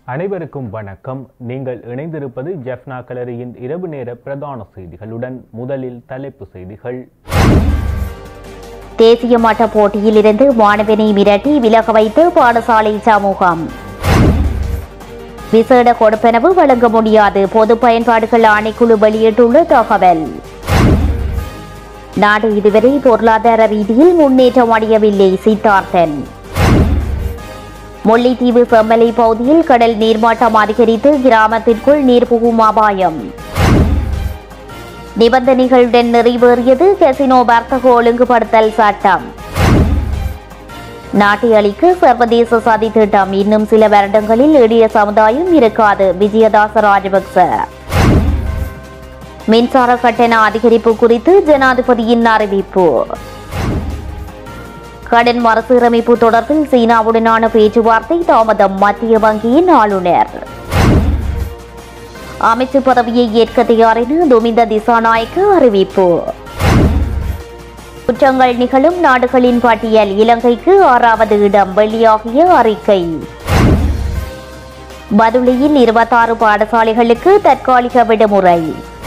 அனைவருக்கும் வணக்கம் நீங்கள் இணைந்திருப்பது ஜெஃப்னா கலரியின் இரவு நேர பிரதான செய்திகளுடன் முதலில் தலைப்பு செய்திகள் தேசிய மட்ட போட்டியிலிருந்து மாணவனை மிரட்டி விலக வைத்து பாடசாலை சமூகம் விசேட கொடுப்பனவு வழங்க முடியாது பொது பயன்பாடுகள் ஆணைக்குழு வெளியிட்டுள்ள தகவல் நாடு இதுவரை பொருளாதார ரீதியில் முன்னேற்றம் அடையவில்லை சித்தார்த்தன் முல்லைத்தீவு செம்மலை பகுதியில் கடல் நீர்மட்டம் அதிகரித்து கிராமத்திற்குள் நீர் புகும் அபாயம் நிபந்தனைகளுடன் நிறைவேறியது கசினோ வர்த்தக ஒழுங்குபடுத்தல் சட்டம் நாட்டை அளிக்க சர்வதேச சதி திட்டம் இன்னும் சில வருடங்களில் எளிய சமுதாயம் இருக்காது விஜயதாச ராஜபக்ச மின்சார கட்டண அதிகரிப்பு குறித்து ஜனாதிபதியின் அறிவிப்பு கடன் மறுசீரமைப்பு தொடர்பில் சீனாவுடனான பேச்சுவார்த்தை தாமதம் மத்திய வங்கியின் ஆளுநர் அமைச்சு பதவியை ஏற்க தயாரென துமிந்த திசாநாயக்க அறிவிப்பு குற்றங்கள் நிகழும் நாடுகளின் பட்டியல் இலங்கைக்கு ஆறாவது இடம் வெளியாகிய அறிக்கை பதுளையில் இருபத்தாறு பாடசாலைகளுக்கு தற்காலிக விடுமுறை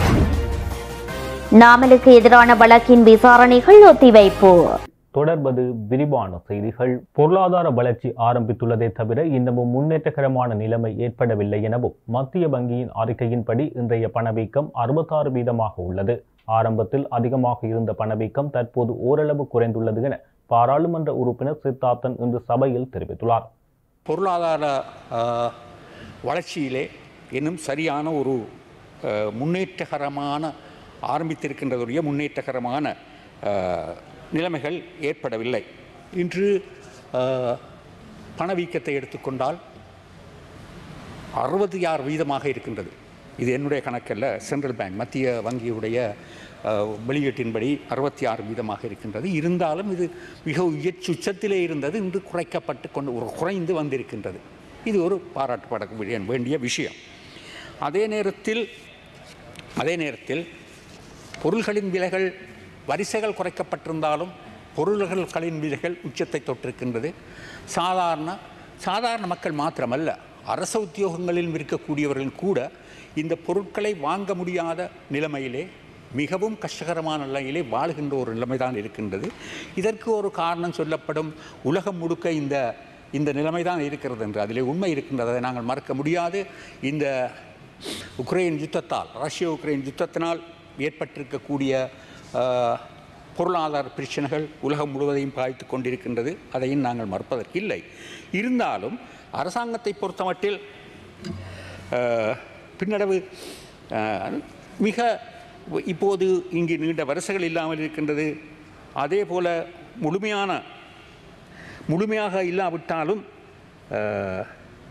நாமலுக்கு எதிரான வழக்கின் விசாரணைகள் ஒத்திவைப்பு தொடர்பது விரிவான செய்திகள் பொருளாதார வளர்ச்சி ஆரம்பித்துள்ளதே தவிர இன்னமும் முன்னேற்றகரமான நிலைமை ஏற்படவில்லை எனவும் மத்திய வங்கியின் அறிக்கையின்படி இன்றைய பணவீக்கம் அறுபத்தாறு வீதமாக உள்ளது ஆரம்பத்தில் அதிகமாக இருந்த பணவீக்கம் தற்போது ஓரளவு குறைந்துள்ளது என பாராளுமன்ற உறுப்பினர் சித்தார்த்தன் இன்று சபையில் தெரிவித்துள்ளார் பொருளாதார அஹ், வளர்ச்சியிலே இன்னும் சரியான ஒரு அஹ், முன்னேற்றகரமான ஆரம்பித்திருக்கின்றதுடைய முன்னேற்றகரமான அஹ், நிலைமைகள் ஏற்படவில்லை இன்று அஹ், பணவீக்கத்தை எடுத்துக்கொண்டால் அறுபத்தி ஆறு வீதமாக இருக்கின்றது இது என்னுடைய கணக்கல்ல சென்ட்ரல் பேங்க் மத்திய வங்கியுடைய அஹ், வெளியீட்டின்படி அறுபத்தி ஆறு வீதமாக இருக்கின்றது இருந்தாலும் இது மிக உயர்ச்சி உச்சத்திலே இருந்தது இன்று குறைக்கப்பட்டு கொண்டு ஒரு குறைந்து வந்திருக்கின்றது இது ஒரு பாராட்டப்பட வேண்டிய- வேண்டிய விஷயம் அதே நேரத்தில் அதே நேரத்தில் பொருள்களின் விலைகள் வரிசைகள் குறைக்கப்பட்டிருந்தாலும் பொருள்களின் விலைகள் உச்சத்தை தொட்டிருக்கின்றது சாதாரண சாதாரண மக்கள் மாத்திரமல்ல அரச உத்தியோகங்களில் இருக்கக்கூடியவர்கள் கூட இந்த பொருட்களை வாங்க முடியாத நிலைமையிலே மிகவும் கஷ்டகரமான நிலையிலே வாழுகின்ற ஒரு நிலைமைதான் இருக்கின்றது இதற்கு ஒரு காரணம் சொல்லப்படும் உலகம் முழுக்க இந்த இந்த நிலைமைதான் இருக்கிறது என்று அதிலே உண்மை இருக்கின்றது அதை நாங்கள் மறக்க முடியாது இந்த உக்ரைன் யுத்தத்தால் ரஷ்ய உக்ரைன் யுத்தத்தினால் ஏற்பட்டிருக்கக்கூடிய அஹ், பொருளாதார பிரச்சனைகள் உலகம் முழுவதையும் பாய்த்து கொண்டிருக்கின்றது அதையும் நாங்கள் மறுப்பதற்கு இல்லை இருந்தாலும் அரசாங்கத்தை பொறுத்தமட்டில் அஹ், பின்னடைவு அஹ், மிக இப்போது இங்கு நீண்ட வரிசைகள் இல்லாமல் இருக்கின்றது அதே போல முழுமையான முழுமையாக இல்லாவிட்டாலும் அஹ்,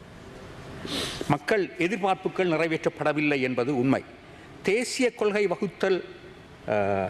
மக்கள் எதிர்பார்ப்புகள் நிறைவேற்றப்படவில்லை என்பது உண்மை தேசிய கொள்கை வகுத்தல் அஹ்,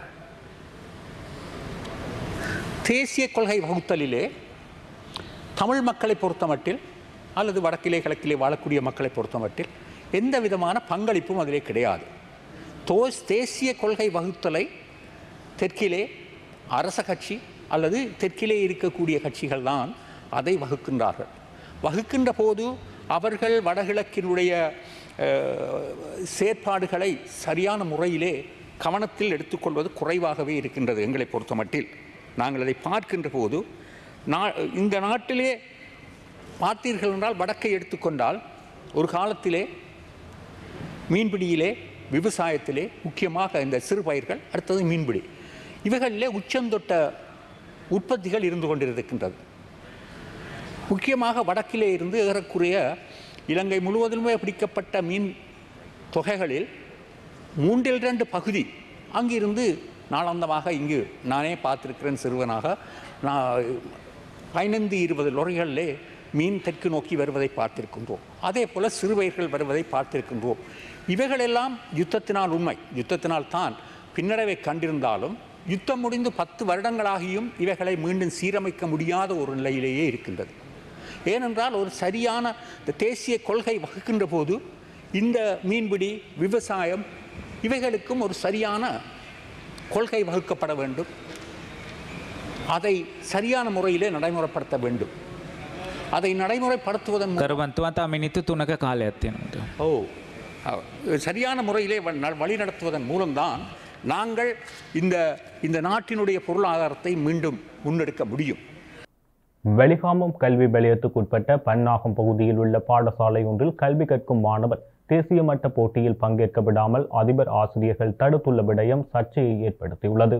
தேசிய கொள்கை வகுத்தலிலே தமிழ் மக்களை பொறுத்தமட்டில் அல்லது வடக்கிலே கிழக்கிலே வாழக்கூடிய மக்களை பொறுத்தமட்டில் எந்த விதமான பங்களிப்பும் அதிலே கிடையாது தோஸ் தேசிய கொள்கை வகுத்தலை தெற்கிலே அரச கட்சி அல்லது தெற்கிலே இருக்கக்கூடிய கட்சிகள் தான் அதை வகுக்கின்றார்கள் வகுக்கின்ற போது அவர்கள் வடகிழக்கினுடைய அஹ், செயற்பாடுகளை சரியான முறையிலே கவனத்தில் எடுத்துக்கொள்வது குறைவாகவே இருக்கின்றது எங்களை பொறுத்தமட்டில் நாங்கள் அதை பார்க்கின்ற போது நா இந்த நாட்டிலே பார்த்தீர்கள் என்றால் வடக்கை எடுத்துக்கொண்டால் ஒரு காலத்திலே மீன்பிடியிலே விவசாயத்திலே முக்கியமாக இந்த சிறு பயிர்கள் அடுத்தது மீன்பிடி இவைகளிலே உச்சந்தொட்ட உற்பத்திகள் இருந்து கொண்டிருக்கின்றது முக்கியமாக வடக்கிலே இருந்து ஏறக்குறைய இலங்கை முழுவதுமே பிடிக்கப்பட்ட மீன் தொகைகளில் மூன்றில் இரண்டு பகுதி அங்கிருந்து நாளாந்தமாக இங்கு நானே பார்த்திருக்கிறேன் சிறுவனாக நான் பதினைந்து இருபது லொரிகளிலே மீன் தெற்கு நோக்கி வருவதை பார்த்திருக்கின்றோம் அதே போல சிறுவயர்கள் வருவதை பார்த்திருக்கின்றோம் இவைகளெல்லாம் யுத்தத்தினால் உண்மை யுத்தத்தினால் தான் பின்னடைவை கண்டிருந்தாலும் யுத்தம் முடிந்து பத்து வருடங்களாகியும் இவைகளை மீண்டும் சீரமைக்க முடியாத ஒரு நிலையிலேயே இருக்கின்றது ஏனென்றால் ஒரு சரியான இந்த தேசிய கொள்கை வகுக்கின்ற போது இந்த மீன்பிடி விவசாயம் இவைகளுக்கும் ஒரு சரியான கொள்கை வகுக்கப்பட வேண்டும் அதை சரியான முறையிலே நடைமுறைப்படுத்த வேண்டும் அதை நடைமுறைப்படுத்துவதன் மூலம் කරබන්තුවතා මිනිත්තු තුනක කාලයක් තියෙනට. ஓ அஹ், சரியான முறையிலே வ- ந- வழிநடத்துவதன் மூலம்தான் நாங்கள் இந்த இந்த நாட்டினுடைய பொருளாதாரத்தை மீண்டும் முன்னெடுக்க முடியும் வெளிகாமம் கல்வி வலயத்துக்குட்பட்ட பன்னாகம் பகுதியில் உள்ள பாடசாலை ஒன்றில் கல்வி கற்கும் மாணவர் தேசிய மட்ட போட்டியில் பங்கேற்க விடாமல் அதிபர் ஆசிரியர்கள் தடுத்துள்ள விடயம் சர்ச்சையை ஏற்படுத்தியுள்ளது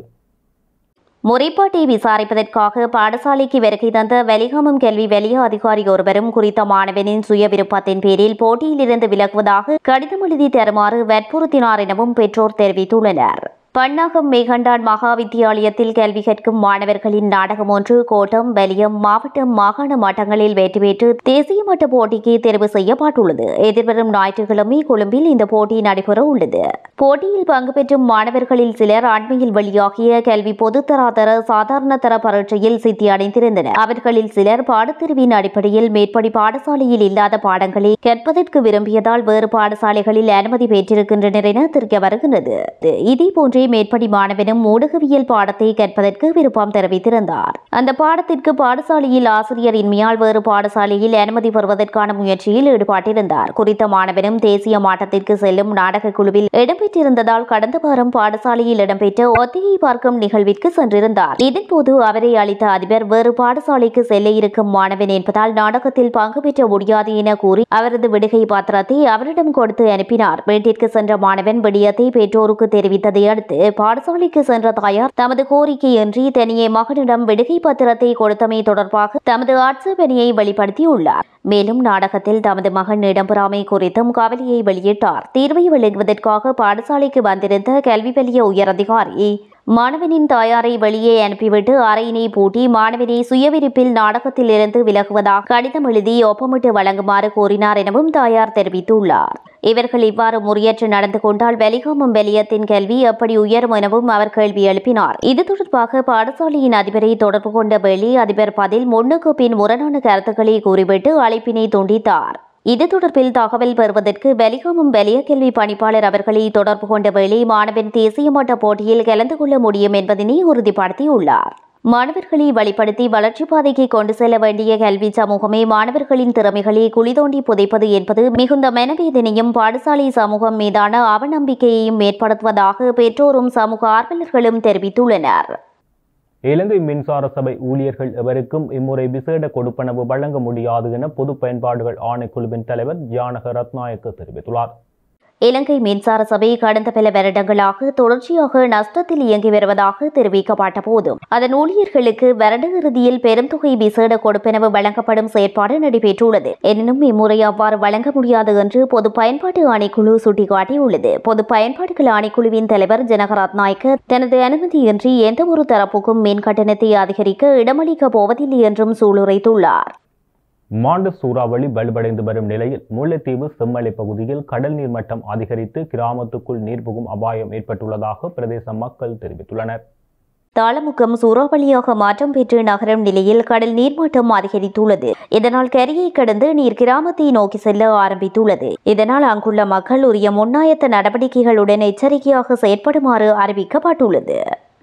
முறைப்பாட்டை விசாரிப்பதற்காக பாடசாலைக்கு வருகை தந்த வெளிகாமம் கல்வி வெளிய அதிகாரி ஒருவரும் குறித்த மாணவனின் சுய விருப்பத்தின் பேரில் போட்டியிலிருந்து விலகுவதாக கடிதம் எழுதி தருமாறு வற்புறுத்தினார் எனவும் பெற்றோர் தெரிவித்துள்ளனர் பன்னாகம் மேகண்டான் மகா வித்தியாலயத்தில் கல்வி கற்கும் மாணவர்களின் நாடகம் ஒன்று கோட்டம் வெளியம் மாவட்டம் மாகாண மட்டங்களில் வெற்றி பெற்று தேசிய மட்ட போட்டிக்கு தேர்வு செய்யப்பட்டுள்ளது எதிர்வரும் ஞாயிற்றுக்கிழமை கொழும்பில் இந்த போட்டி நடைபெற உள்ளது போட்டியில் பங்கு பெற்றும் மாணவர்களில் சிலர் அண்மையில் வெளியாகிய கல்வி பொதுத்தராதர சாதாரண தர பரீட்சையில் சித்தி அடைந்திருந்தனர் அவர்களில் சிலர் பாடத்தெரிவின் அடிப்படையில் மேற்படி பாடசாலையில் இல்லாத பாடங்களை கற்பதற்கு விரும்பியதால் வேறு பாடசாலைகளில் அனுமதி பெற்றிருக்கின்றனர் என தெரிய வருகின்றது இதேபோன்றே மேற்படி மாணவனும் ஊடகவியல் பாடத்தை கற்பதற்கு விருப்பம் தெரிவித்திருந்தார் அந்த பாடத்திற்கு பாடசாலையில் ஆசிரியர் இன்மையால் வேறு பாடசாலையில் அனுமதி பெறுவதற்கான முயற்சியில் ஈடுபட்டிருந்தார் குறித்த மாணவனும் தேசிய மாட்டத்திற்கு செல்லும் நாடக குழுவில் இடம்பெற்றிருந்ததால் கடந்த வாரம் பாடசாலையில் இடம்பெற்ற ஒத்திகை பார்க்கும் நிகழ்விற்கு சென்றிருந்தார் இதன்போது அவரை அளித்த அதிபர் வேறு பாடசாலைக்கு செல்ல இருக்கும் மாணவன் என்பதால் நாடகத்தில் பங்கு பெற்ற முடியாது என கூறி அவரது விடுகை பத்திரத்தை அவரிடம் கொடுத்து அனுப்பினார் வீட்டிற்கு சென்ற மாணவன் விடயத்தை பெற்றோருக்கு தெரிவித்ததை அடுத்து பாடசாலைக்கு சென்ற தாயார் தமது கோரிக்கையின்றி தனியே மகனிடம் விடுகை பத்திரத்தை கொடுத்தமை தொடர்பாக தமது ஆட்சேபனையை வெளிப்படுத்தியுள்ளார் மேலும் நாடகத்தில் தமது மகன் இடம்பெறாமை குறித்தும் கவலையை வெளியிட்டார் தீர்வை வழங்குவதற்காக பாடசாலைக்கு வந்திருந்த கல்வி வெளிய உயரதிகாரி மாணவனின் தாயாரை வெளியே அனுப்பிவிட்டு அறையினை பூட்டி மாணவனை சுயவிருப்பில் நாடகத்தில் இருந்து விலகுவதாக கடிதம் எழுதி ஒப்பமிட்டு வழங்குமாறு கோரினார் எனவும் தாயார் தெரிவித்துள்ளார் இவர்கள் இவ்வாறு முறையற்று நடந்து கொண்டால் வெளிகாமம் வெளியத்தின் கல்வி எப்படி உயரும் எனவும் அவர் கேள்வி எழுப்பினார் இது தொடர்பாக பாடசாலையின் அதிபரை தொடர்பு கொண்ட வெளி அதிபர் பதில் முன்னுக்கு பின் முரணான கருத்துக்களை கூறிவிட்டு அழைப்பினை துண்டித்தார் இது தொடர்பில் தகவல் பெறுவதற்கு வெளிகாமம் வெளிய கல்வி பணிப்பாளர் அவர்களை தொடர்பு கொண்ட வேளை மாணவன் தேசிய மட்ட போட்டியில் கலந்து கொள்ள முடியும் என்பதனை உறுதிப்படுத்தியுள்ளார் மாணவர்களை வழிப்படுத்தி வளர்ச்சி பாதைக்கு கொண்டு செல்ல வேண்டிய கல்வி சமூகமே மாணவர்களின் திறமைகளை குழி தோண்டி புதைப்பது என்பது மிகுந்த மனவேதனையும் பாடசாலை சமூகம் மீதான அவநம்பிக்கையையும் ஏற்படுத்துவதாக பெற்றோரும் சமூக ஆர்வலர்களும் தெரிவித்துள்ளனர் இலங்கை மின்சார சபை ஊழியர்கள் எவருக்கும் இம்முறை விசேட கொடுப்பனவு வழங்க முடியாது என பொது பயன்பாடுகள் ஆணைக்குழுவின் தலைவர் ஜானக ரத்நாயக்க தெரிவித்துள்ளார் இலங்கை மின்சார சபை கடந்த பல வருடங்களாக தொடர்ச்சியாக நஷ்டத்தில் இயங்கி வருவதாக தெரிவிக்கப்பட்ட போதும் அதன் ஊழியர்களுக்கு வருட இறுதியில் பெரும் தொகை விசேட கொடுப்பெனவு வழங்கப்படும் செயற்பாடு நடைபெற்றுள்ளது எனினும் இம்முறை அவ்வாறு வழங்க முடியாது என்று பொது பயன்பாட்டு ஆணைக்குழு சுட்டிக்காட்டியுள்ளது பொது பயன்பாடுகள் ஆணைக்குழுவின் தலைவர் ஜனகராத் நாயக்க தனது அனுமதியின்றி எந்தவொரு தரப்புக்கும் மின் கட்டணத்தை அதிகரிக்க இடமளிக்கப் போவதில்லை என்றும் சூளுரைத்துள்ளார் மாண்டு சூறாவளி வலுவடைந்து வரும் நிலையில் முல்லைத்தீவு செம்மலை பகுதியில் கடல் நீர் மட்டம் அதிகரித்து கிராமத்துக்குள் நீர் புகும் அபாயம் ஏற்பட்டுள்ளதாக பிரதேச மக்கள் தெரிவித்துள்ளனர் தாளமுகம் சூறாவளியாக மாற்றம் பெற்று நகரும் நிலையில் கடல் நீர்மட்டம் அதிகரித்துள்ளது இதனால் கரையை கடந்து நீர் கிராமத்தை நோக்கி செல்ல ஆரம்பித்துள்ளது இதனால் அங்குள்ள மக்கள் உரிய முன்னாயத்த நடவடிக்கைகளுடன் எச்சரிக்கையாக செயற்படுமாறு அறிவிக்கப்பட்டுள்ளது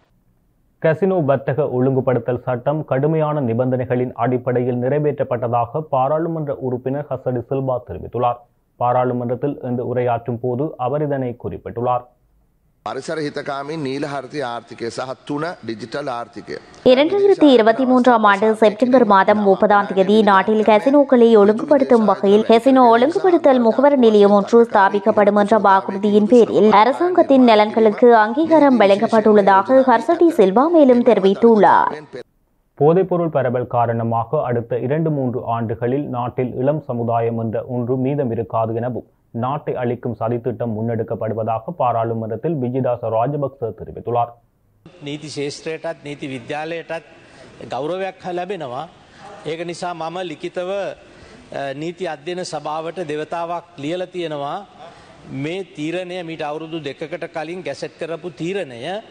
கசினோ வர்த்தக ஒழுங்குபடுத்தல் சட்டம் கடுமையான நிபந்தனைகளின் அடிப்படையில் நிறைவேற்றப்பட்டதாக பாராளுமன்ற உறுப்பினர் ஹசடி சில்வா தெரிவித்துள்ளார் பாராளுமன்றத்தில் இன்று உரையாற்றும் போது அவர் இதனை குறிப்பிட்டுள்ளார் පරිසර හිතකාමින් නීල හර්ති ආර්ථිකය සහ තුන ඩිජිටල් ආර්ථිකය. இரண்டாயிரத்தி இருபத்தி மூன்றாம் ஆண்டு செப்டம்பர் மாதம் முப்பதாம் தேதி நாட்டில் கசினோக்களை ஒழுங்குபடுத்தும் வகையில் கசினோ ஒழுங்குபடுத்தல் முகவர் நிலையம் ஒன்று ஸ்தாபிக்கப்படும் என்ற வாக்குறுதியின் பேரில் அரசாங்கத்தின் நலன்களுக்கு அங்கீகாரம் வழங்கப்பட்டுள்ளதாக ஹர்சடி சில்வா மேலும் தெரிவித்துள்ளார் போதைப்பொருள் பரவல் காரணமாக அடுத்த இரண்டு மூன்று ஆண்டுகளில் நாட்டில் இளம் சமுதாயம் என்ற ஒன்று மீதம் இருக்காது எனவும் நாட்டை அளிக்கும் சதித்திட்டம் முன்னெடுக்கப்படுவதாக பாராளுமன்றத்தில் விஜயதாச ராஜபக்ச தெரிவித்துள்ளார் නීති ශේෂත්‍රයටත් නීති විද්‍යාලයටත් ගෞරවයක් හ ලැබෙනවා. ඒක නිසා මම ලිකිතව අ, නීති අධ්‍යන සභාවට දෙවතාවක් ලියල තියෙනවා මේ තීරණය මීට අවුරුදු දෙකකට කලින් ගැසට් කරපු තීරණය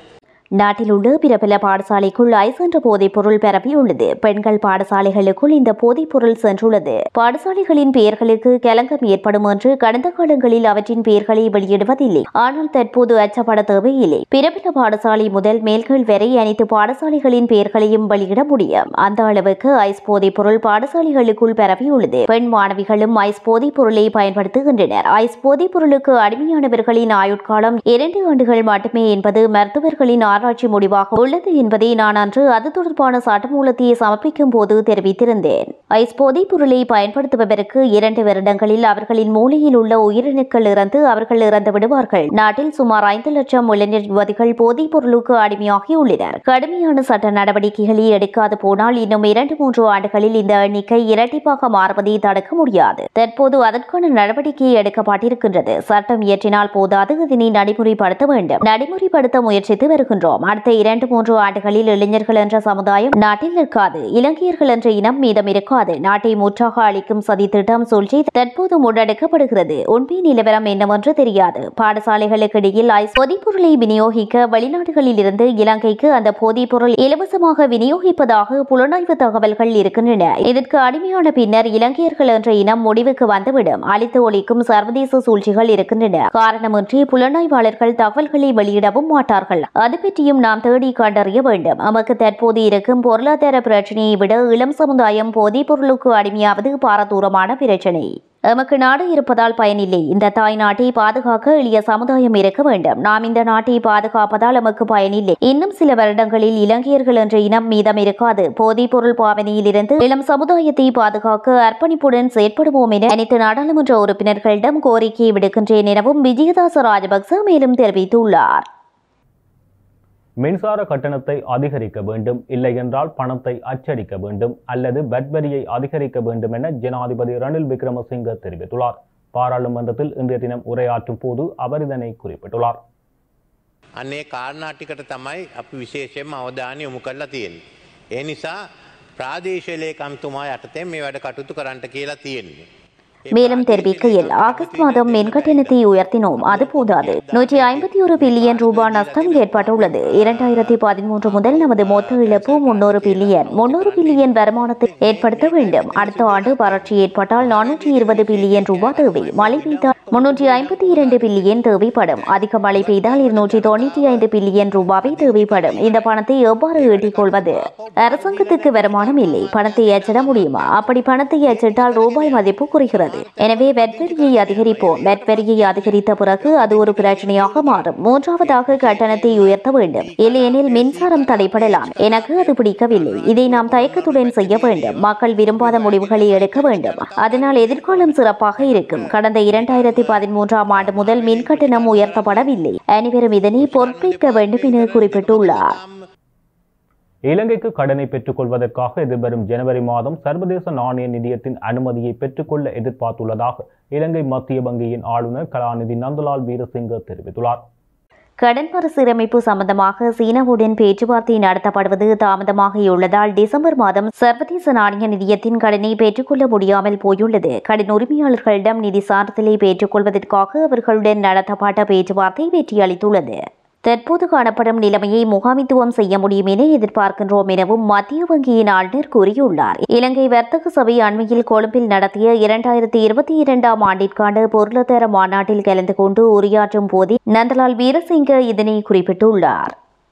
நாட்டில் உள்ள பிரபல பாடசாலைக்குள் ஐஸ் என்ற போதைப் பொருள் பரப்பியுள்ளது பெண்கள் பாடசாலைகளுக்குள் இந்த போதைப் பொருள் சென்றுள்ளது பாடசாலைகளின் பெயர்களுக்கு கலங்கம் ஏற்படும் என்று கடந்த காலங்களில் அவற்றின் பெயர்களை வெளியிடுவதில்லை ஆனால் தற்போது அச்சப்பட தேவையில்லை பிரபல பாடசாலை முதல் மேல்கள் வரை அனைத்து பாடசாலைகளின் பெயர்களையும் வெளியிட முடியும் அந்த அளவுக்கு ஐஸ் போதைப் பொருள் பாடசாலைகளுக்குள் பரவியுள்ளது பெண் மாணவிகளும் ஐஸ் போதைப் பொருளை பயன்படுத்துகின்றனர் ஐஸ் போதைப் பொருளுக்கு அடிமையானவர்களின் ஆயுட்காலம் இரண்டு ஆண்டுகள் மட்டுமே என்பது மருத்துவர்களின் ஆராய்ச்சி முடிவாக உள்ளது என்பதை நான் அன்று அது தொடர்பான சட்டமூலத்தை சமர்ப்பிக்கும் போது தெரிவித்திருந்தேன் ஐஸ் போதைப் பொருளை பயன்படுத்துபவருக்கு இரண்டு வருடங்களில் அவர்களின் மூளையில் உள்ள உயிரணுக்கள் இறந்து அவர்கள் இறந்து விடுவார்கள் நாட்டில் சுமார் ஐந்து லட்சம் இளைஞர் யுவதிகள் போதைப் பொருளுக்கு அடிமையாகி உள்ளனர் கடுமையான சட்ட நடவடிக்கைகளை எடுக்காது போனால் இன்னும் இரண்டு மூன்று ஆண்டுகளில் இந்த எண்ணிக்கை இரட்டிப்பாக மாறுவதை தடுக்க முடியாது தற்போது அதற்கான நடவடிக்கை எடுக்கப்பட்டிருக்கின்றது சட்டம் இயற்றினால் போதாது இதனை நடைமுறைப்படுத்த வேண்டும் நடைமுறைப்படுத்த முயற்சித்து வருகின்றோம் அடுத்த இரண்டு மூன்று ஆண்டுகளில் இளைஞர்கள் என்ற சமுதாயம் நாட்டில் இருக்காது இலங்கையர்கள் என்ற இனம் மீதம் இருக்காது நாட்டை முற்றாக அளிக்கும் சதி திட்டம் சூழ்ச்சி தற்போது முன்னெடுக்கப்படுகிறது உண்மை நிலவரம் என்னவென்று தெரியாது பாடசாலைகளுக்கு இடையில் ஐஸ் போதைப்பொருளை விநியோகிக்க வெளிநாடுகளில் இருந்து இலங்கைக்கு அந்த போதைப்பொருள் இலவசமாக விநியோகிப்பதாக புலனாய்வு தகவல்கள் இருக்கின்றன இதற்கு அடிமையான பின்னர் இலங்கையர்கள் என்ற இனம் முடிவுக்கு வந்துவிடும் அழித்து ஒழிக்கும் சர்வதேச சூழ்ச்சிகள் இருக்கின்றன காரணமின்றி புலனாய்வாளர்கள் தகவல்களை வெளியிடவும் மாட்டார்கள் அது பற்றியும் நாம் தேடி கண்டறிய வேண்டும் நமக்கு தற்போது இருக்கும் பொருளாதார பிரச்சனையை விட இளம் சமுதாயம் போதைப் பொருளுக்கு அடிமையாவது பாரதூரமான பிரச்சனை எமக்கு நாடு இருப்பதால் பயனில்லை இந்த தாய் நாட்டை பாதுகாக்க எளிய சமுதாயம் இருக்க வேண்டும் நாம் இந்த நாட்டை பாதுகாப்பதால் எமக்கு பயனில்லை இன்னும் சில வருடங்களில் இலங்கையர்கள் என்ற இனம் மீதம் இருக்காது போதைப் பொருள் பாவனையில் இருந்து இளம் சமுதாயத்தை பாதுகாக்க அர்ப்பணிப்புடன் செயற்படுவோம் என அனைத்து நாடாளுமன்ற உறுப்பினர்களிடம் கோரிக்கை விடுக்கின்றேன் எனவும் விஜயதாச ராஜபக்ச மேலும் தெரிவித்துள்ளார் மின்சார கட்டணத்தை அதிகரிக்க வேண்டும் இல்லை என்றால் பணத்தை அச்சடிக்க வேண்டும் அல்லது பட் வரியை அதிகரிக்க வேண்டும் என ஜனாதிபதி ரணில் விக்ரமசிங்க தெரிவித்துள்ளார் பாராளுமன்றத்தில் இன்றைய தினம் உரையாற்றும் போது அவர் இதனை குறிப்பிட்டுள்ளார் අන්නේ කාරණාටිකට තමයි අපි විශේෂයෙන්ම අවධානය යොමු කරලා තියෙන්නේ. ඒ නිසා ප්‍රාදේශලේකම්තුමා යටතෙන් මේ වැඩ කටයුතු කරන්නට කියලා තියෙන්නේ. ඒ மேலும் தெரிவிக்கையில் ஆகஸ்ட் மாதம் மின் கட்டணத்தை உயர்த்தினோம் அது போதாது நூற்றி ஐம்பத்தி ஒரு பில்லியன் ரூபாய் நஷ்டம் ஏற்பட்டுள்ளது இரண்டாயிரத்தி பதிமூன்று முதல் நமது மொத்த இழப்பு முன்னூறு பில்லியன் முன்னூறு பில்லியன் வருமானத்தை ஏற்படுத்த வேண்டும் அடுத்த ஆண்டு வறட்சி ஏற்பட்டால் நானூற்றி இருபது பில்லியன் ரூபாய் தேவை மழை பெய்தால் முன்னூற்றி ஐம்பத்தி இரண்டு பில்லியன் தேவைப்படும் அதிக மழை பெய்தால் இருநூற்றி தொண்ணூற்றி ஐந்து பில்லியன் ரூபாவை தேவைப்படும் இந்த பணத்தை எவ்வாறு ஈட்டிக் கொள்வது அரசாங்கத்துக்கு வருமானம் இல்லை பணத்தை அச்சிட முடியுமா அப்படி பணத்தை அச்சிட்டால் ரூபாய் மதிப்பு குறைகிறது எனவே வெட்வரியை அதிகரிப்போம் வெட்வரியை அதிகரித்த பிறகு அது ஒரு பிரச்சனையாக மாறும் மூன்றாவதாக கட்டணத்தை உயர்த்த வேண்டும் இல்லையெனில் மின்சாரம் தடைப்படலாம் எனக்கு அது பிடிக்கவில்லை இதை நாம் தயக்கத்துடன் செய்ய வேண்டும் மக்கள் விரும்பாத முடிவுகளை எடுக்க வேண்டும் அதனால் எதிர்காலம் சிறப்பாக இருக்கும் கடந்த இரண்டாயிரத்தி பதிமூன்றாம் ஆண்டு முதல் மின் கட்டணம் உயர்த்தப்படவில்லை அனைவரும் இதனை பொறுப்பேற்க வேண்டும் என குறிப்பிட்டுள்ளார் இலங்கைக்கு கடனை பெற்றுக்கொள்வதற்காக எதிர்வரும் ஜனவரி மாதம் சர்வதேச நாணய நிதியத்தின் அனுமதியை பெற்றுக்கொள்ள எதிர்பார்த்துள்ளதாக இலங்கை மத்திய வங்கியின் ஆளுநர் கலாநிதி நந்தலால் வீரசிங்க தெரிவித்துள்ளார் கடன் மறுசீரமைப்பு சம்பந்தமாக சீனாவுடன் பேச்சுவார்த்தை நடத்தப்படுவது தாமதமாகியுள்ளதால் டிசம்பர் மாதம் சர்வதேச நாணய நிதியத்தின் கடனை பெற்றுக்கொள்ள முடியாமல் போயுள்ளது கடன் உரிமையாளர்களிடம் நிதி சார்த்தலை பெற்றுக்கொள்வதற்காக அவர்களுடன் நடத்தப்பட்ட பேச்சுவார்த்தை வெற்றியளித்துள்ளது தற்போது காணப்படும் நிலைமையை முகாமித்துவம் செய்ய முடியும் என எதிர்பார்க்கின்றோம் எனவும் மத்திய வங்கியின் ஆளுநர் கூறியுள்ளார் இலங்கை வர்த்தக சபை அண்மையில் கொழும்பில் நடத்திய இரண்டாயிரத்தி இருபத்தி இரண்டாம் ஆண்டிற்கான பொருளாதார மாநாட்டில் கலந்து கொண்டு உரையாற்றும் போதே நந்தலால் வீரசிங்க இதனை குறிப்பிட்டுள்ளார்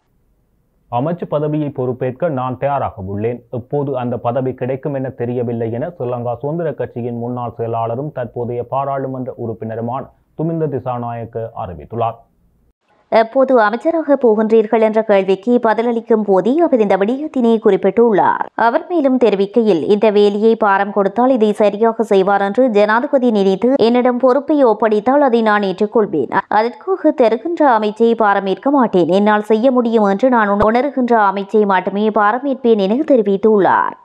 அமைச்சு பதவியை பொறுப்பேற்க நான் தயாராக உள்ளேன் இப்போது அந்த பதவி கிடைக்கும் என தெரியவில்லை என ஸ்ரீலங்கா சுதந்திர கட்சியின் முன்னாள் செயலாளரும் தற்போதைய பாராளுமன்ற உறுப்பினருமான துமிந்த திசாநாயக்க அறிவித்துள்ளார் எப்போது அமைச்சராக போகின்றீர்கள் என்ற கேள்விக்கு பதிலளிக்கும் போதே அவர் இந்த விடயத்தினை குறிப்பிட்டுள்ளார் அவர் மேலும் தெரிவிக்கையில் இந்த வேலையை பாரம் கொடுத்தால் இதை சரியாக செய்வார் என்று ஜனாதிபதி நினைத்து என்னிடம் பொறுப்பை ஒப்படைத்தால் அதை நான் ஏற்றுக்கொள்வேன் அதற்காக தருகின்ற அமைச்சை பாரமேற்க மாட்டேன் என்னால் செய்ய முடியும் என்று நான் உணர்கின்ற அமைச்சை மட்டுமே பாரமேற்பேன் என தெரிவித்துள்ளார்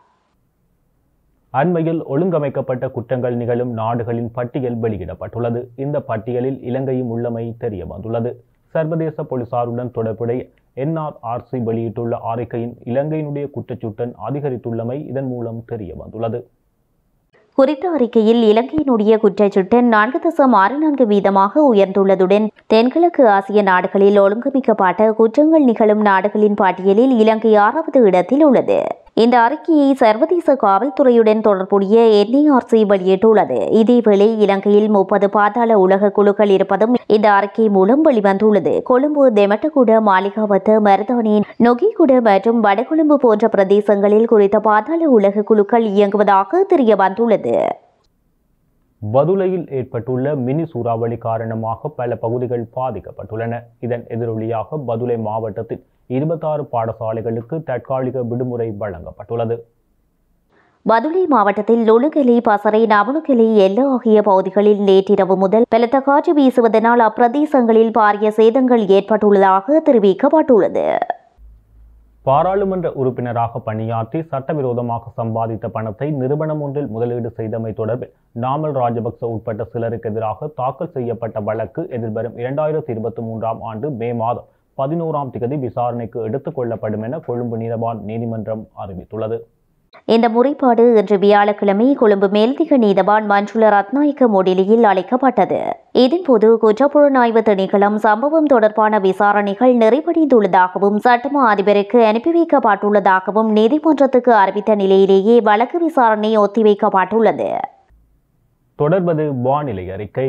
அண்மையில் ஒழுங்கமைக்கப்பட்ட குற்றங்கள் நிகழும் நாடுகளின் பட்டியல் வெளியிடப்பட்டுள்ளது இந்த பட்டியலில் இலங்கையும் உள்ளமை தெரிய வந்துள்ளது சர்வதேச போலீசாருடன் தொடர்புடைய என்ஆர்ஆர்சி வெளியிட்டுள்ள அறிக்கையின் இலங்கையினுடைய குற்றச்சுட்டன் அதிகரித்துள்ளமை இதன் மூலம் தெரிய வந்துள்ளது குறித்த அறிக்கையில் இலங்கையினுடைய குற்றச்சுட்டு நான்கு தசம் ஆறு நான்கு வீதமாக உயர்ந்துள்ளதுடன் தென்கிழக்கு ஆசிய நாடுகளில் ஒழுங்கமைக்கப்பட்ட குற்றங்கள் நிகழும் நாடுகளின் பட்டியலில் இலங்கை ஆறாவது இடத்தில் உள்ளது இந்த அறிக்கையை சர்வதேச காவல்துறையுடன் தொடர்புடைய என்ஐஆர்சி வெளியிட்டுள்ளது இதேவேளை இலங்கையில் முப்பது பாதாள உலக குழுக்கள் இருப்பதும் இந்த அறிக்கை மூலம் வெளிவந்துள்ளது கொழும்பு தெமட்டகுட மாளிகாவத்து மருதானி நொகிகுட மற்றும் வடகொழும்பு போன்ற பிரதேசங்களில் குறித்த பாதாள உலக குழுக்கள் இயங்குவதாக தெரிய வந்துள்ளது பதுளையில் ஏற்பட்டுள்ள மினி சூறாவளி காரணமாக பல பகுதிகள் பாதிக்கப்பட்டுள்ளன இதன் எதிரொலியாக பதுளை மாவட்டத்தில் இருபத்தாறு பாடசாலைகளுக்கு தற்காலிக விடுமுறை வழங்கப்பட்டுள்ளது பதுளை மாவட்டத்தில் லொலுகெலி பசறை நவலுகெலி எல்ல ஆகிய பகுதிகளில் நேற்றிரவு முதல் பலத்த காற்று வீசுவதனால் அப்பிரதேசங்களில் பாரிய சேதங்கள் ஏற்பட்டுள்ளதாக தெரிவிக்கப்பட்டுள்ளது பாராளுமன்ற உறுப்பினராக பணியாற்றி சட்டவிரோதமாக சம்பாதித்த பணத்தை நிறுவனம் ஒன்றில் முதலீடு செய்தமை தொடர்பில் நாமல் ராஜபக்ச உட்பட்ட சிலருக்கு எதிராக தாக்கல் செய்யப்பட்ட வழக்கு எதிர்வரும் இரண்டாயிரத்தி இருபத்தி மூன்றாம் ஆண்டு மே மாதம் பதினோராம் திகதி விசாரணைக்கு எடுத்துக் கொள்ளப்படும் என கொழும்பு நீதவான் நீதிமன்றம் அறிவித்துள்ளது இந்த முறைப்பாடு இன்று வியாழக்கிழமை கொழும்பு மேல்திக நீதவான் மஞ்சுள ரத்நாயக்க முன்னிலையில் அளிக்கப்பட்டது இதன்போது குற்றப்புலனாய்வு திணைக்களம் சம்பவம் தொடர்பான விசாரணைகள் நிறைவடைந்துள்ளதாகவும் சட்டமா அதிபருக்கு அனுப்பி வைக்கப்பட்டுள்ளதாகவும் நீதிமன்றத்துக்கு அறிவித்த நிலையிலேயே வழக்கு விசாரணை ஒத்திவைக்கப்பட்டுள்ளது தொடர்வது வானிலை அறிக்கை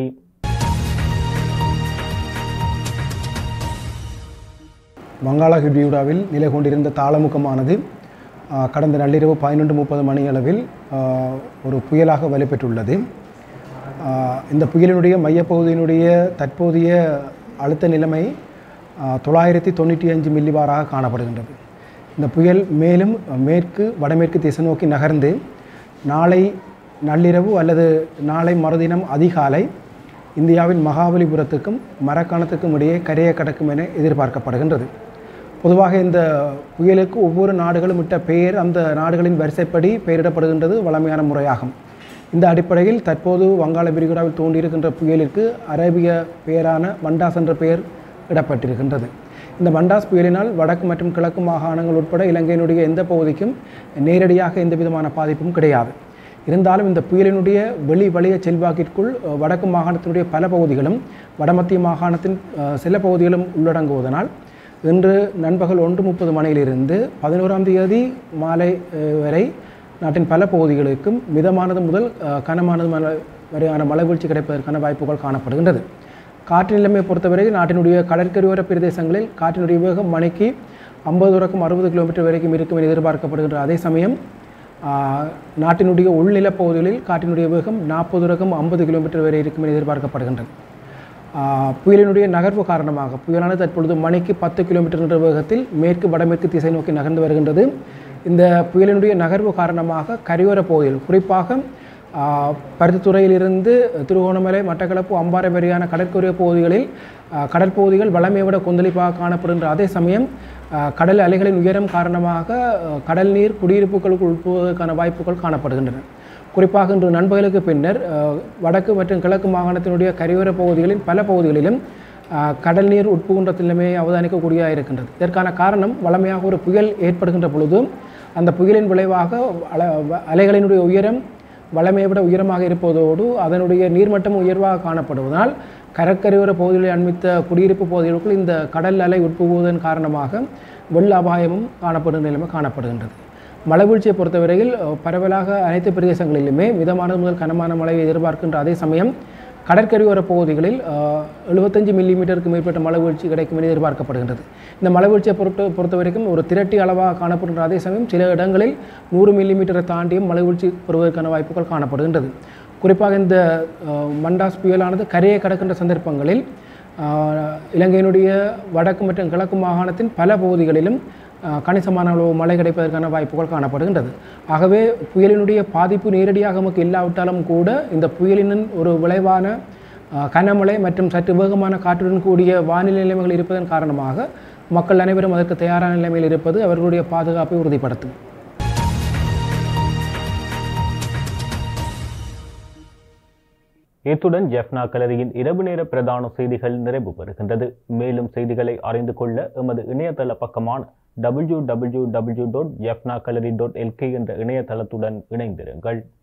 வங்காள விரிகுடாவில் நிலை கொண்டிருந்த தாளமுகமானது ஆ, கடந்த நள்ளிரவு பதினொன்று முப்பது மணி அளவில் ஆ, ஒரு புயலாக வலுப்பெற்றுள்ளது ஆ, இந்த புயலினுடைய மையப்பகுதியினுடைய தற்போதைய அழுத்த நிலைமை ஆ, தொள்ளாயிரத்தி தொண்ணூற்றி அஞ்சு மில்லிபாராக காணப்படுகின்றது இந்த புயல் மேலும் மேற்கு வடமேற்கு திசை நோக்கி நகர்ந்து நாளை நள்ளிரவு அல்லது நாளை மறுதினம் அதிகாலை இந்தியாவின் மகாபலிபுரத்துக்கும் மரக்காணத்துக்கும் இடையே கரையை கடக்கும் என எதிர்பார்க்கப்படுகின்றது பொதுவாக இந்த புயலுக்கு ஒவ்வொரு நாடுகளும் இட்ட பெயர் அந்த நாடுகளின் வரிசைப்படி பெயரிடப்படுகின்றது வழமையான முறையாகும் இந்த அடிப்படையில் தற்போது வங்காள விரிகுடாவில் தோன்றியிருக்கின்ற புயலிற்கு அரேபிய பெயரான மண்டாஸ் என்ற பெயர் இடப்பட்டிருக்கின்றது இந்த மண்டாஸ் புயலினால் வடக்கு மற்றும் கிழக்கு மாகாணங்கள் உட்பட இலங்கையினுடைய எந்த பகுதிக்கும் நேரடியாக எந்த விதமான பாதிப்பும் கிடையாது இருந்தாலும் இந்த புயலினுடைய வெளி வலிய செல்வாக்கிற்குள் அஹ், வடக்கு மாகாணத்தினுடைய பல பகுதிகளும் வடமத்திய மாகாணத்தின் அஹ், சில பகுதிகளும் உள்ளடங்குவதனால் இன்று நண்பகல் ஒன்று முப்பது மணியிலிருந்து பதினோராம் தேதி மாலை அஹ், வரை நாட்டின் பல பகுதிகளுக்கும் மிதமானது முதல் அஹ், கனமானது மழை வரையான மழை வீழ்ச்சி கிடைப்பதற்கான வாய்ப்புகள் காணப்படுகின்றது காற்று நிலைமையை பொறுத்தவரை நாட்டினுடைய கடற்கரையோர பிரதேசங்களில் காற்றினுடைய வேகம் மணிக்கு ஐம்பது தொடக்கம் அறுபது கிலோமீட்டர் வரைக்கும் இருக்கும் என எதிர்பார்க்கப்படுகின்ற அதே சமயம் ஆஹ், நாட்டினுடைய உள்நிலப் பகுதிகளில் காற்றினுடைய வேகம் நாற்பது தொடக்கம் ஐம்பது கிலோமீட்டர் வரை இருக்கும் என எதிர்பார்க்கப்படுகின்றது ஆஹ், புயலினுடைய நகர்வு காரணமாக புயலானது தற்பொழுது மணிக்கு பத்து கிலோமீட்டர் என்ற வேகத்தில் மேற்கு வடமேற்கு திசை நோக்கி நகர்ந்து வருகின்றது இந்த புயலினுடைய நகர்வு காரணமாக கரையோர பகுதிகள் குறிப்பாக ஆஹ், பருத்தித்துறையிலிருந்து திருகோணமலை மட்டக்களப்பு அம்பாறை வரையான கடற்கரை பகுதிகளில் ஆஹ், கடற்பகுதிகள் வளமை விட கொந்தளிப்பாக காணப்படுகின்ற அதே சமயம் ஆஹ், கடல் அலைகளின் உயரம் காரணமாக ஆஹ், கடல் நீர் குடியிருப்புகளுக்கு உட்புவதற்கான வாய்ப்புகள் காணப்படுகின்றன குறிப்பாக இன்று நண்பகலுக்கு பின்னர் ஆஹ், வடக்கு மற்றும் கிழக்கு மாகாணத்தினுடைய கரையோர பகுதிகளின் பல பகுதிகளிலும் ஆஹ், கடல் நீர் உட்புகின்ற நிலைமையை அவதானிக்கக்கூடியதாக இருக்கின்றது இதற்கான காரணம் வளமையாக ஒரு புயல் ஏற்படுகின்ற பொழுது அந்த புயலின் விளைவாக அல- வ- அலைகளினுடைய உயரம் வளமையை விட உயரமாக இருப்பதோடு அதனுடைய நீர்மட்டம் உயர்வாக காணப்படுவதால் கடற்கரையோர பகுதிகளில் அண்மித்த குடியிருப்பு பகுதிகளுக்குள் இந்த கடல் அலை உட்புகுவதன் காரணமாக வெள்ள அபாயமும் காணப்படும் நிலைமை காணப்படுகின்றது மழை வீழ்ச்சியை பொறுத்தவரையில் அஹ், பரவலாக அனைத்து பிரதேசங்களிலுமே மிதமான முதல் கனமான மழையை எதிர்பார்க்கின்ற அதே சமயம் கடற்கரையோர பகுதிகளில் எழுபத்தஞ்சு மில்லிமீட்டருக்கு மேற்பட்ட மழை வீழ்ச்சி கிடைக்கும் என எதிர்பார்க்கப்படுகின்றது இந்த மழை வீழ்ச்சியை பொறுத்த பொறுத்த வரைக்கும் ஒரு திரட்டி அளவாக காணப்படுகின்ற அதே சமயம் சில இடங்களில் நூறு மில்லிமீட்டரை தாண்டியும் மழை வீழ்ச்சி பெறுவதற்கான வாய்ப்புகள் காணப்படுகின்றது குறிப்பாக இந்த அஹ், மண்டாஸ் புயலானது கரையை கடக்கின்ற சந்தர்ப்பங்களில் ஆஹ், இலங்கையினுடைய வடக்கு மற்றும் கிழக்கு மாகாணத்தின் பல பகுதிகளிலும் ஆஹ், கணிசமான அளவு மழை கிடைப்பதற்கான வாய்ப்புகள் காணப்படுகின்றது ஆகவே புயலினுடைய பாதிப்பு நேரடியாக நமக்கு இல்லாவிட்டாலும் கூட இந்த புயலின் ஒரு விளைவான ஆஹ், கனமழை மற்றும் சற்று வேகமான காற்றுடன் கூடிய வானிலை நிலைமைகள் இருப்பதன் காரணமாக மக்கள் அனைவரும் அதற்கு தயாரான நிலைமையில் இருப்பது அவர்களுடைய பாதுகாப்பை உறுதிப்படுத்தும் இத்துடன் ஜெஃப்னா கலரியின் இரவு நேர பிரதான செய்திகள் நிறைவு பெறுகின்றது மேலும் செய்திகளை அறிந்து கொள்ள எமது இணையதள பக்கமான W W W dot Jaffna gallery dot L K என்ற இணையதளத்துடன் இணைந்திருங்கள்